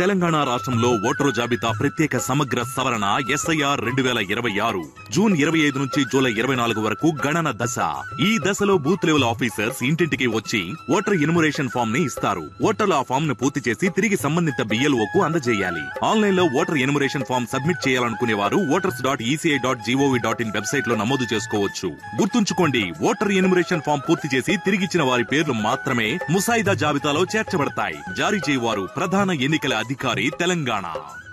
తెలంగాణ రాష్ట్రంలో ఓటరు జాబితా ప్రత్యేక సమగ్ర సవరణ ఎస్ఐఆర్ రెండు వేల ఇరవై ఆరు జూన్ ఇరవై ఐదు నుంచి జూలై ఇరవై నాలుగు వరకు గణన దశ ఈ దశలో బూత్ లెవెల్ ఆఫీసర్స్ ఇంటింటికి వచ్చి ఓటర్ ఇన్మురేషన్ ఫామ్ ని ఇస్తారు ఓటర్లు ఆ ఫామ్ ను పూర్తి చేసి తిరిగి సంబంధిత బిఎల్ఓ కు అందజేయాలి ఆన్లైన్ లో ఓటర్ ఇన్మురేషన్ ఫామ్ సబ్మిట్ చేయాలనుకునే వారు voters dot ECI dot GOV dot in website లో నమోదు చేసుకోవచ్చు గుర్తుంచుకోండి ఓటర్ ఇన్మురేషన్ ఫామ్ పూర్తి చేసి తిరిగిచ్చిన వారి పేర్లు మాత్రమే ముసాయిదా జాబితాలో చేర్చబడతాయి జారీ చేయవారు ప్రధాన ఎన్నికల అధికారి తెలంగాణ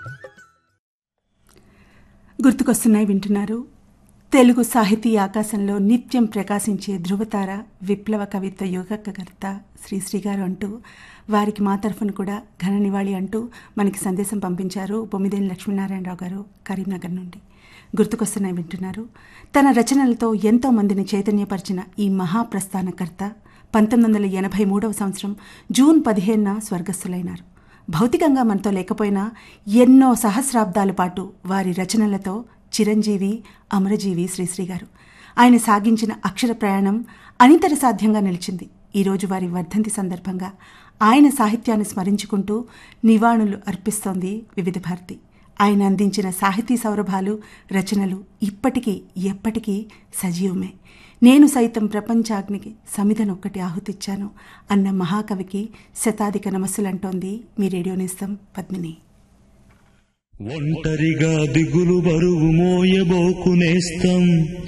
గుర్తుకొస్తున్నాయి వింటున్నారు తెలుగు సాహితీ ఆకాశంలో నిత్యం ప్రకాశించే ధృవతార విప్లవ కవిత్వ యోగకర్త శ్రీశ్రీ గారు అంటూ వారికి మా తరఫున కూడా ఘన నివాళి అంటూ మనకి సందేశం పంపించారు బొమ్మిదేని లక్ష్మీనారాయణరావు గారు కరీంనగర్ నుండి గుర్తుకొస్తున్నాయి వింటున్నారు తన రచనలతో ఎంతో మందిని చైతన్యపరిచిన ఈ మహాప్రస్థానకర్త పంతొమ్మిది వందల ఎనభై మూడవ సంవత్సరం జూన్ పదిహేనున స్వర్గస్థులైనారు భౌతికంగా మనతో లేకపోయినా ఎన్నో సహస్రాబ్దాల పాటు వారి రచనలతో చిరంజీవి అమరజీవి శ్రీశ్రీ గారు ఆయన సాగించిన అక్షర ప్రయాణం అనితర సాధ్యంగా నిలిచింది ఈరోజు వారి వర్ధంతి సందర్భంగా ఆయన సాహిత్యాన్ని స్మరించుకుంటూ నివాళులు అర్పిస్తోంది వివిధ భారతి ఆయన అందించిన సాహితీ సౌరభాలు రచనలు ఇప్పటికీ ఎప్పటికీ సజీవమే నేను సైతం ప్రపంచాగ్నికి సమిధనొక్కటి ఆహుతిచ్చాను అన్న మహాకవికి శతాధిక నమస్సులంటోంది మీ రేడియో నేస్తం పద్మిని ఒంటరిగా దిగులు బరువు మోయబోకు నేస్తం